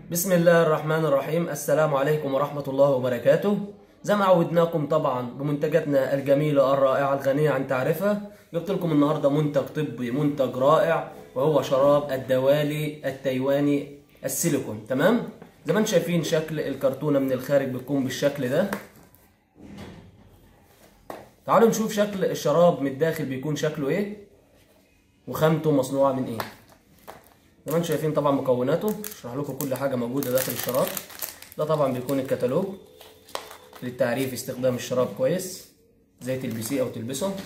بسم الله الرحمن الرحيم السلام عليكم ورحمة الله وبركاته زي ما عودناكم طبعا بمنتجاتنا الجميلة الرائعة الغنية عن تعرفة جبت لكم النهاردة منتج طبي منتج رائع وهو شراب الدوالي التايواني السيليكون تمام زي ما انتم شايفين شكل الكرتونة من الخارج بتكون بالشكل ده تعالوا نشوف شكل الشراب من الداخل بيكون شكله ايه وخامته مصنوعة من ايه زي ما انتم شايفين طبعا مكوناته اشرح لكم كل حاجه موجوده داخل الشراب ده طبعا بيكون الكتالوج للتعريف استخدام الشراب كويس ازاي تلبسيه او تلبسه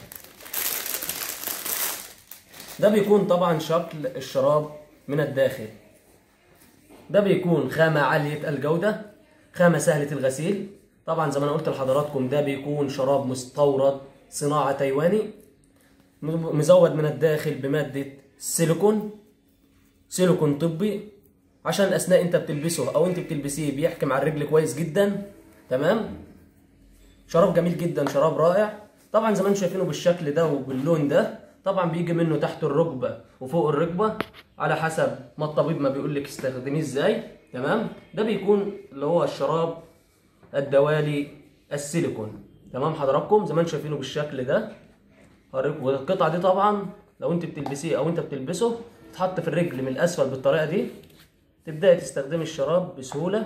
ده بيكون طبعا شكل الشراب من الداخل ده بيكون خامة عالية الجودة خامة سهلة الغسيل طبعا زي ما انا قلت لحضراتكم ده بيكون شراب مستورد صناعة تايواني مزود من الداخل بمادة سيليكون سيليكون طبي عشان اثناء انت بتلبسه او انت بتلبسيه بيحكم على الرجل كويس جدا تمام شراب جميل جدا شراب رائع طبعا زي ما انتم شايفينه بالشكل ده وباللون ده طبعا بيجي منه تحت الركبه وفوق الركبه على حسب ما الطبيب ما بيقول لك استخدميه ازاي تمام ده بيكون اللي هو الشراب الدوالي السيليكون تمام حضراتكم زي ما انتم شايفينه بالشكل ده والقطعه دي طبعا لو انت بتلبسيه او انت بتلبسه تحط في الرجل من الاسفل بالطريقه دي تبداي تستخدمي الشراب بسهوله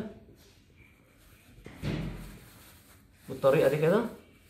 بالطريقه دي كده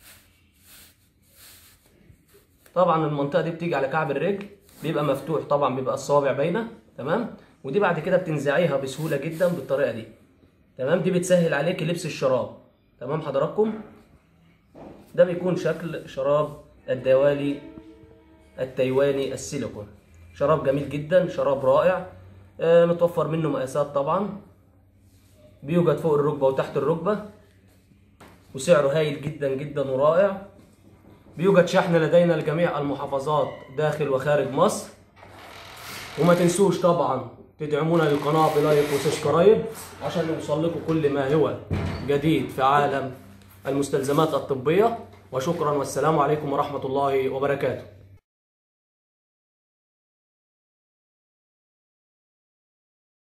طبعا المنطقه دي بتيجي على كعب الرجل بيبقى مفتوح طبعا بيبقى الصوابع باينه تمام ودي بعد كده بتنزعيها بسهوله جدا بالطريقه دي تمام دي بتسهل عليك لبس الشراب تمام حضراتكم ده بيكون شكل شراب الدوالي التايواني السيليكون شراب جميل جدا شراب رائع آه متوفر منه مقاسات طبعا بيوجد فوق الركبه وتحت الركبه وسعره هايل جدا جدا ورائع بيوجد شحن لدينا لجميع المحافظات داخل وخارج مصر وما تنسوش طبعا تدعمونا للقناه بلايك وسبسكرايب عشان يوصل لكم كل ما هو جديد في عالم المستلزمات الطبيه وشكرا والسلام عليكم ورحمه الله وبركاته